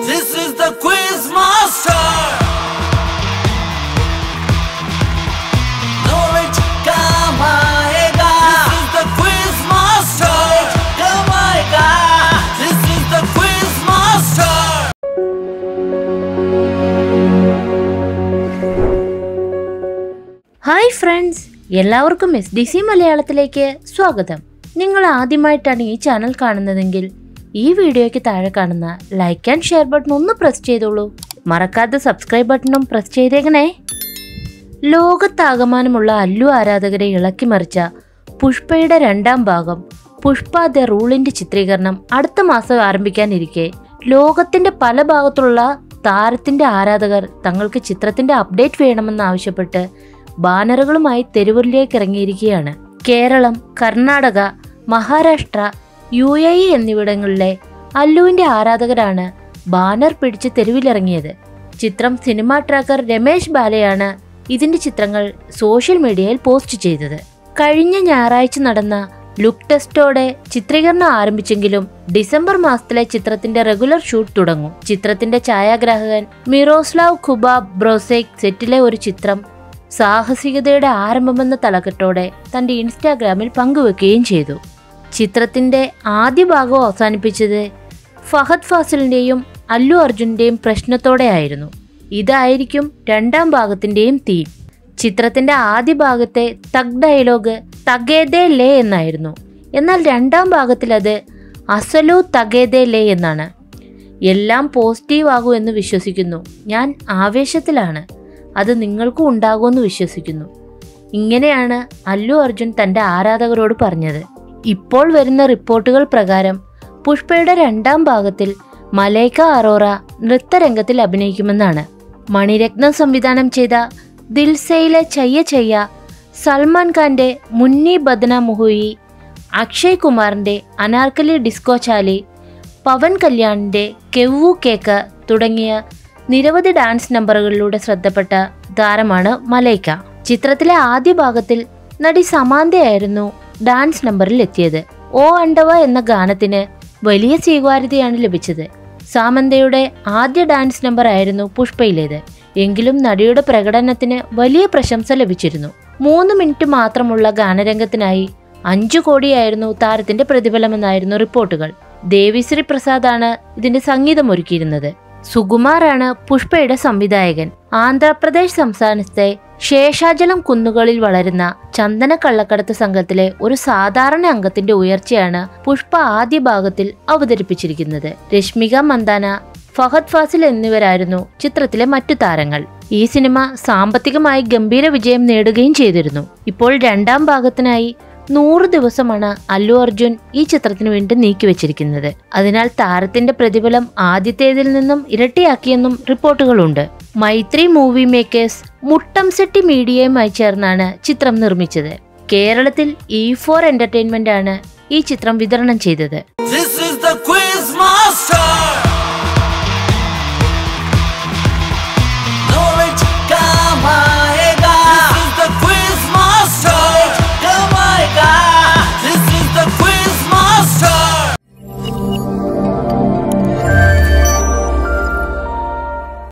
This is the quiz master. Knowledge come aayega. This is the quiz master. Come aayega. This is the quiz master. Hi friends എല്ലാവർക്കും S D C മലയാളത്തിലേക്ക് സ്വാഗതം നിങ്ങൾ ആദ്യമായിട്ടാണ് ഈ channel കാണുന്നതെങ്കിൽ ഈ വീഡിയോയ്ക്ക് താഴെ കാണുന്ന ലൈക്ക് ആൻഡ് ഷെയർ ബട്ടൺ ഒന്ന് പ്രസ് ചെയ്തോളൂ മറക്കാതെ സബ്സ്ക്രൈബ് ബട്ടണും പ്രസ് ചെയ്തേക്കണേ ലോകത്താകമാനമുള്ള അല്ലു ആരാധകരെ ഇളക്കിമറിച്ച പുഷ്പയുടെ രണ്ടാം ഭാഗം പുഷ്പ ദ റൂളിന്റെ ചിത്രീകരണം അടുത്ത മാസം ആരംഭിക്കാനിരിക്കെ ലോകത്തിന്റെ പല ഭാഗത്തുള്ള താരത്തിന്റെ ആരാധകർ തങ്ങൾക്ക് ചിത്രത്തിന്റെ അപ്ഡേറ്റ് വേണമെന്ന് ആവശ്യപ്പെട്ട് ബാനറുകളുമായി തെരുവിലേക്ക് ഇറങ്ങിയിരിക്കുകയാണ് Keralam Karnataka Maharashtra U A E എന്നിവിടങ്ങളിലെ അല്ലുവിന്റെ ആരാധകരാണ് ബാനർ പിടിച്ച് തെരുവിലിറങ്ങിയത് ചിത്രം സിനിമാ ട്രാക്കർ രമേശ് ബാലയാണ് ഇതിന്റെ ചിത്രങ്ങൾ സോഷ്യൽ മീഡിയയിൽ പോസ്റ്റ് ചെയ്തത് കഴിഞ്ഞ ഞായറാഴ്ച നടന്ന ലുക്ക് ടെസ്റ്റോടെ ചിത്രീകരണം ആരംഭിച്ചെങ്കിലും ഡിസംബർ മാസത്തിലെ ചിത്രത്തിന്റെ റെഗുലർ ഷൂട്ട് തുടങ്ങും ചിത്രത്തിന്റെ ഛായാഗ്രാഹകൻ മിറോസ്ലാവ് ഖുബാബ് ബ്രോസേക് സെറ്റിലെ ഒരു ചിത്രം സാഹസികതയുടെ ആരംഭമെന്ന തലക്കെട്ടോടെ തന്റെ ഇൻസ്റ്റാഗ്രാമിൽ പങ്കുവെക്കുകയും ചെയ്തു ചിത്രത്തിന്റെ ആദ്യ ഭാഗം അവസാനിപ്പിച്ചത് ഫഹദ് ഫാസിലിന്റെയും അല്ലു അർജുന്റെയും പ്രശ്നത്തോടെയായിരുന്നു ഇതായിരിക്കും രണ്ടാം ഭാഗത്തിന്റെയും തീം ചിത്രത്തിന്റെ ആദ്യ ഭാഗത്തെ തഗ് ഡയലോഗ് തഗേദേ ലേ എന്നായിരുന്നു എന്നാൽ രണ്ടാം ഭാഗത്തിൽ അത് അസലു തഗേദേ ലേ എന്നാണ് എല്ലാം പോസിറ്റീവ് ആകും എന്ന് വിശ്വസിക്കുന്നു ഞാൻ ആവേശത്തിലാണ് അത് നിങ്ങൾക്കും ഉണ്ടാകുമെന്ന് വിശ്വസിക്കുന്നു ഇങ്ങനെയാണ് അല്ലു അർജുൻ തന്റെ ആരാധകരോട് പറഞ്ഞത് ഇപ്പോൾ വരുന്ന റിപ്പോർട്ടുകൾ പ്രകാരം പുഷ്പയുടെ രണ്ടാം ഭാഗത്തിൽ മലൈക്ക അറോറ നൃത്തരംഗത്തിൽ അഭിനയിക്കുമെന്നാണ് മണിരത്നം സംവിധാനം ചെയ്ത ദിൽസയിലെ ചയ്യ ചയ്യ സൽമാൻ ഖാന്റെ മുന്നി ബദന മുഹുയി അക്ഷയ് കുമാറിന്റെ അനാർക്കലി ഡിസ്കോ ചാലി പവൻ കല്യാണിന്റെ കെവ്വു കേക്ക് തുടങ്ങിയ നിരവധി ഡാൻസ് നമ്പറുകളിലൂടെ ശ്രദ്ധപ്പെട്ട താരമാണ് മലൈക്ക ചിത്രത്തിലെ ആദ്യ ഭാഗത്തിൽ നടി സമാന്തയായിരുന്നു ഡാൻസ് നമ്പറിൽ എത്തിയത് ഓ അണ്ടവ എന്ന ഗാനത്തിന് വലിയ സ്വീകാര്യതയാണ് ലഭിച്ചത് സാമന്തയുടെ ആദ്യ ഡാൻസ് നമ്പർ ആയിരുന്നു പുഷ്പയിലേത് എങ്കിലും നടിയുടെ പ്രകടനത്തിന് വലിയ പ്രശംസ ലഭിച്ചിരുന്നു മൂന്ന് മിനിറ്റ് മാത്രമുള്ള ഗാനരംഗത്തിനായി അഞ്ചു കോടിയായിരുന്നു താരത്തിന്റെ പ്രതിഫലമെന്നായിരുന്നു റിപ്പോർട്ടുകൾ ദേവിശ്രീ പ്രസാദാണ് ഇതിന്റെ സംഗീതം ഒരുക്കിയിരുന്നത് സുകുമാറാണ് പുഷ്പയുടെ സംവിധായകൻ ആന്ധ്രാപ്രദേശ് സംസ്ഥാനത്തെ ശേഷാചലം കുന്നുകളിൽ വളരുന്ന ചന്ദന കള്ളക്കടത്ത് സംഘത്തിലെ ഒരു സാധാരണ അംഗത്തിന്റെ ഉയർച്ചയാണ് പുഷ്പ ആദ്യ ഭാഗത്തിൽ അവതരിപ്പിച്ചിരിക്കുന്നത് രശ്മിക മന്ദാന ഫഹദ് ഫാസിൽ എന്നിവരായിരുന്നു ചിത്രത്തിലെ മറ്റു താരങ്ങൾ ഈ സിനിമ സാമ്പത്തികമായി ഗംഭീര വിജയം നേടുകയും ചെയ്തിരുന്നു ഇപ്പോൾ രണ്ടാം ഭാഗത്തിനായി നൂറ് ദിവസമാണ് അല്ലു അർജുൻ ഈ ചിത്രത്തിന് വേണ്ടി നീക്കിവെച്ചിരിക്കുന്നത് അതിനാൽ താരത്തിന്റെ പ്രതിഫലം ആദ്യത്തേതിൽ നിന്നും ഇരട്ടിയാക്കിയെന്നും റിപ്പോർട്ടുകളുണ്ട് Mythri movie makers Muttamsetty മീഡിയയുമായി ചേർന്നാണ് ചിത്രം നിർമ്മിച്ചത് കേരളത്തിൽ ഇ ഫോർ എന്റർടൈൻമെന്റ് ആണ് ഈ ചിത്രം വിതരണം ചെയ്തത് This